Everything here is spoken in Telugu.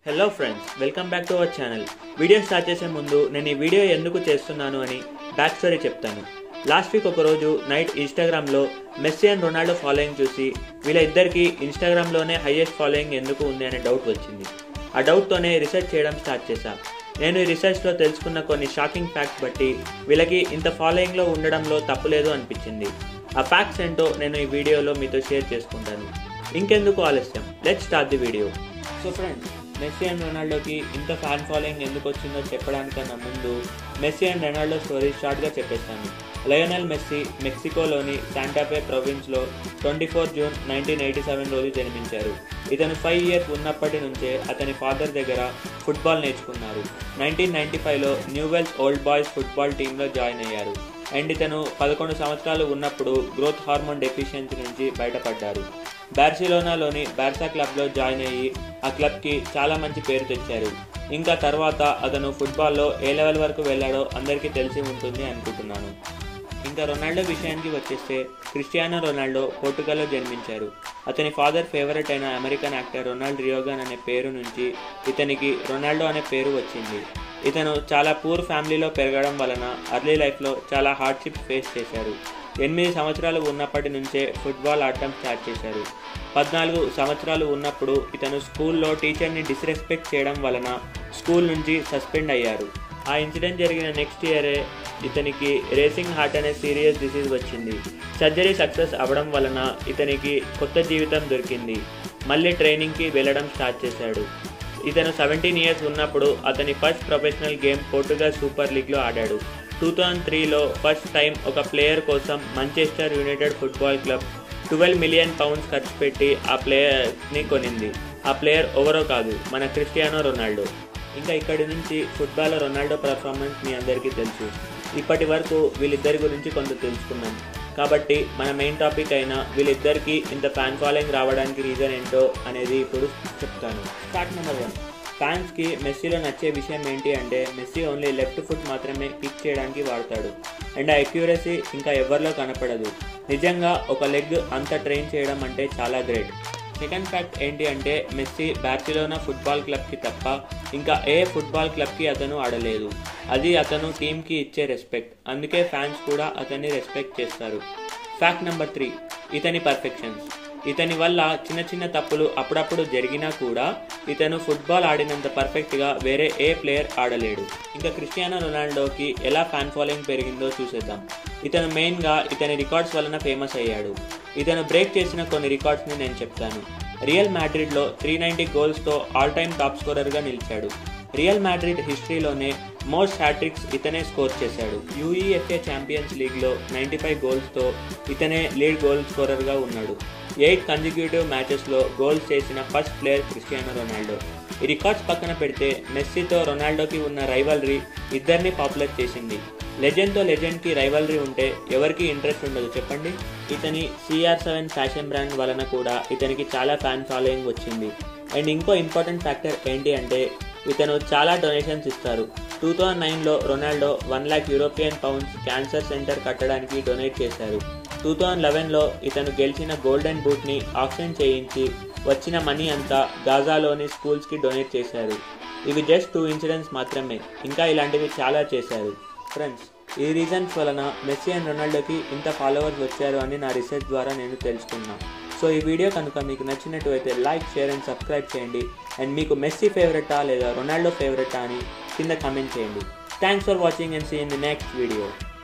hello friends welcome back to our channel video start చేసే ముందు నేను ఈ వీడియో ఎందుకు చేస్తున్నాను అని బ్యాక్ స్టోరీ చెప్తాను లాస్ట్ వీక్ ఒకరోజు నైట్ ఇన్స్టాగ్రామ్లో మెస్సీ అండ్ రొనాల్డో ఫాలోయింగ్ చూసి వీళ్ళ ఇద్దరికి ఇన్స్టాగ్రామ్లోనే హైయెస్ట్ ఫాలోయింగ్ ఎందుకు ఉంది అనే డౌట్ వచ్చింది ఆ డౌట్తోనే రీసెర్చ్ చేయడం స్టార్ట్ చేశా నేను ఈ రీసెర్చ్లో తెలుసుకున్న కొన్ని షాకింగ్ ఫ్యాక్ట్స్ బట్టి వీళ్ళకి ఇంత ఫాలోయింగ్లో ఉండడంలో తప్పులేదు అనిపించింది ఆ ఫ్యాక్ట్స్ ఏంటో నేను ఈ వీడియోలో మీతో షేర్ చేసుకుంటాను ఇంకెందుకు ఆలస్యం let start the video so friends Messi and రొనాల్డోకి ఇంత ఫ్యాన్ ఫాలోయింగ్ ఎందుకు వచ్చిందో చెప్పడానికన్నా ముందు మెస్సీ అండ్ రొనాల్డో స్టోరీ షార్ట్గా చెప్పేస్తాను లయోనెల్ మెస్సీ మెక్సికోలోని శాంటాపే ప్రొవిన్స్లో twenty four June nineteen eighty seven రోజు జన్మించారు ఇతను ఫైవ్ ఇయర్స్ ఉన్నప్పటి నుంచే అతని ఫాదర్ దగ్గర ఫుట్బాల్ నేర్చుకున్నారు నైన్టీన్ నైన్టీ ఫైవ్లో న్యూవెల్స్ ఓల్డ్ బాయ్స్ ఫుట్బాల్ టీంలో జాయిన్ అయ్యారు అండ్ ఇతను పదకొండు సంవత్సరాలు ఉన్నప్పుడు గ్రోత్ హార్మోన్ డెఫిషియన్సీ నుంచి బయటపడ్డారు బార్సిలోనాలోని బార్సా క్లబ్లో జాయిన్ అయ్యి ఆ క్లబ్కి చాలా మంచి పేరు తెచ్చారు ఇంకా తర్వాత అతను ఫుట్బాల్లో ఏ లెవెల్ వరకు వెళ్ళాడో అందరికీ తెలిసి ఉంటుంది అనుకుంటున్నాను ఇంకా రొనాల్డో విషయానికి వచ్చేస్తే క్రిస్టియానో రొనాల్డో పోర్టుగల్లో జన్మించారు అతని ఫాదర్ ఫేవరెట్ అయిన అమెరికన్ యాక్టర్ రొనాల్డ్ రియోగాన్ అనే పేరు నుంచి ఇతనికి రొనాల్డో అనే పేరు వచ్చింది ఇతను చాలా పూర్ ఫ్యామిలీలో పెరగడం వలన అర్లీ లైఫ్లో చాలా హార్డ్షిప్స్ ఫేస్ చేశారు ఎనిమిది సంవత్సరాలు ఉన్నప్పటి నుంచే ఫుట్బాల్ ఆడటం స్టార్ట్ చేశారు పద్నాలుగు సంవత్సరాలు ఉన్నప్పుడు ఇతను స్కూల్లో టీచర్ని డిస్రెస్పెక్ట్ చేయడం వలన స్కూల్ నుంచి సస్పెండ్ అయ్యారు ఆ ఇన్సిడెంట్ జరిగిన నెక్స్ట్ ఇయరే ఇతనికి రేసింగ్ హార్ట్ అనే సీరియస్ డిసీజ్ వచ్చింది సర్జరీ సక్సెస్ అవ్వడం వలన ఇతనికి కొత్త జీవితం దొరికింది మళ్ళీ ట్రైనింగ్కి వెళ్ళడం స్టార్ట్ చేశాడు ఇతను సెవెంటీన్ ఇయర్స్ ఉన్నప్పుడు అతని first professional game Portugal super లీగ్లో ఆడాడు టూ థౌజండ్ త్రీలో ఫస్ట్ టైం ఒక ప్లేయర్ కోసం Manchester United football club twelve million pounds ఖర్చు పెట్టి ఆ ప్లేయర్ని కొనింది ఆ ప్లేయర్ ఎవరో కాదు మన క్రిస్టియానో రొనాల్డో ఇంకా ఇక్కడి నుంచి ఫుట్బాల్లో రొనాల్డో పర్ఫార్మెన్స్ మీ అందరికీ తెలుసు ఇప్పటి వరకు వీళ్ళిద్దరి గురించి కొంత తెలుసుకున్నాం కాబట్టి మన మెయిన్ టాపిక్ అయిన వీళ్ళిద్దరికి ఇంత ఫ్యాన్ ఫాలోయింగ్ రావడానికి రీజన్ ఏంటో అనేది ఇప్పుడు చెప్తాను స్టార్ట్ నెంబర్ వన్ ఫ్యాన్స్కి మెస్సీలో నచ్చే విషయం ఏంటి అంటే మెస్సీ ఓన్లీ లెఫ్ట్ ఫుట్ మాత్రమే కిక్ చేయడానికి వాడతాడు అండ్ ఆ అక్యూరసీ ఇంకా ఎవరిలో కనపడదు నిజంగా ఒక లెగ్ అంత ట్రైన్ చేయడం అంటే చాలా గ్రేట్ సెకండ్ ఫ్యాక్ట్ ఏంటి అంటే మెస్సీ బార్సిలోనా ఫుట్బాల్ క్లబ్కి తప్ప ఇంకా ఏ ఫుట్బాల్ క్లబ్కి అతను ఆడలేదు అది అతను టీంకి ఇచ్చే రెస్పెక్ట్ అందుకే ఫ్యాన్స్ కూడా అతన్ని రెస్పెక్ట్ చేస్తారు ఫ్యాక్ట్ నెంబర్ త్రీ ఇతని పర్ఫెక్షన్స్ ఇతని వల్ల చిన్న చిన్న తప్పులు అప్పుడప్పుడు జరిగినా కూడా ఇతను ఫుట్బాల్ ఆడినంత పర్ఫెక్ట్గా వేరే ఏ ప్లేయర్ ఆడలేడు ఇంకా క్రిస్టియానో రొనాల్డోకి ఎలా ఫ్యాన్ ఫాలోయింగ్ పెరిగిందో చూసేద్దాం ఇతను మెయిన్గా ఇతని రికార్డ్స్ వలన ఫేమస్ అయ్యాడు ఇతను బ్రేక్ చేసిన కొన్ని రికార్డ్స్ని నేను చెప్తాను రియల్ మ్యాడ్రిడ్లో త్రీ నైంటీ గోల్స్తో ఆల్ టైమ్ టాప్ స్కోరర్గా నిలిచాడు రియల్ మ్యాడ్రిడ్ హిస్టరీలోనే మోస్ట్ హ్యాట్రిక్స్ ఇతనే స్కోర్ చేశాడు యూఈఎఫ్ఏ ఛాంపియన్స్ లీగ్లో నైంటీ ఫైవ్ గోల్స్తో ఇతనే లీడ్ గోల్ స్కోరర్గా ఉన్నాడు ఎయిట్ కన్సిక్యూటివ్ మ్యాచెస్లో గోల్స్ చేసిన ఫస్ట్ ప్లేయర్ క్రిస్టియానో రొనాల్డో ఈ రికార్డ్స్ పక్కన పెడితే మెస్సీతో రొనాల్డోకి ఉన్న రైవల్రీ ఇద్దరిని పాపులర్ చేసింది లెజెండ్తో లెజెండ్కి రైవల్రీ ఉంటే ఎవరికి ఇంట్రెస్ట్ ఉండదు చెప్పండి ఇతని సిఆర్ సెవెన్ ఫ్యాషన్ బ్రాండ్ వలన కూడా ఇతనికి చాలా ఫ్యాన్ ఫాలోయింగ్ వచ్చింది అండ్ ఇంకో ఇంపార్టెంట్ ఫ్యాక్టర్ ఏంటి అంటే ఇతను చాలా డొనేషన్స్ ఇస్తారు టూ థౌజండ్ నైన్లో Ronaldo one lakh European pounds cancer centre కట్టడానికి డొనేట్ చేశారు టూ థౌజండ్ లెవెన్లో ఇతను గెలిచిన గోల్డెన్ బూట్ని ఆక్షన్ చేయించి వచ్చిన మనీ అంతా గాజాలోని స్కూల్స్కి డొనేట్ చేశారు ఇవి జస్ట్ టూ ఇన్సిడెంట్స్ మాత్రమే ఇంకా ఇలాంటివి చాలా చేశారు ఫ్రెండ్స్ ఈ రీజన్స్ వలన మెస్సీ అండ్ రొనాల్డోకి ఇంత ఫాలోవర్స్ వచ్చారు అని నా రీసెర్చ్ ద్వారా నేను తెలుసుకున్నా సో ఈ వీడియో కనుక మీకు నచ్చినట్టు అయితే లైక్ షేర్ అండ్ సబ్స్క్రైబ్ చేయండి అండ్ మీకు మెస్సీ ఫేవరెటా లేదా రొనాల్డో ఫేవరెటా అని కింద కమెంట్ చేయండి thanks for watching and see in the next video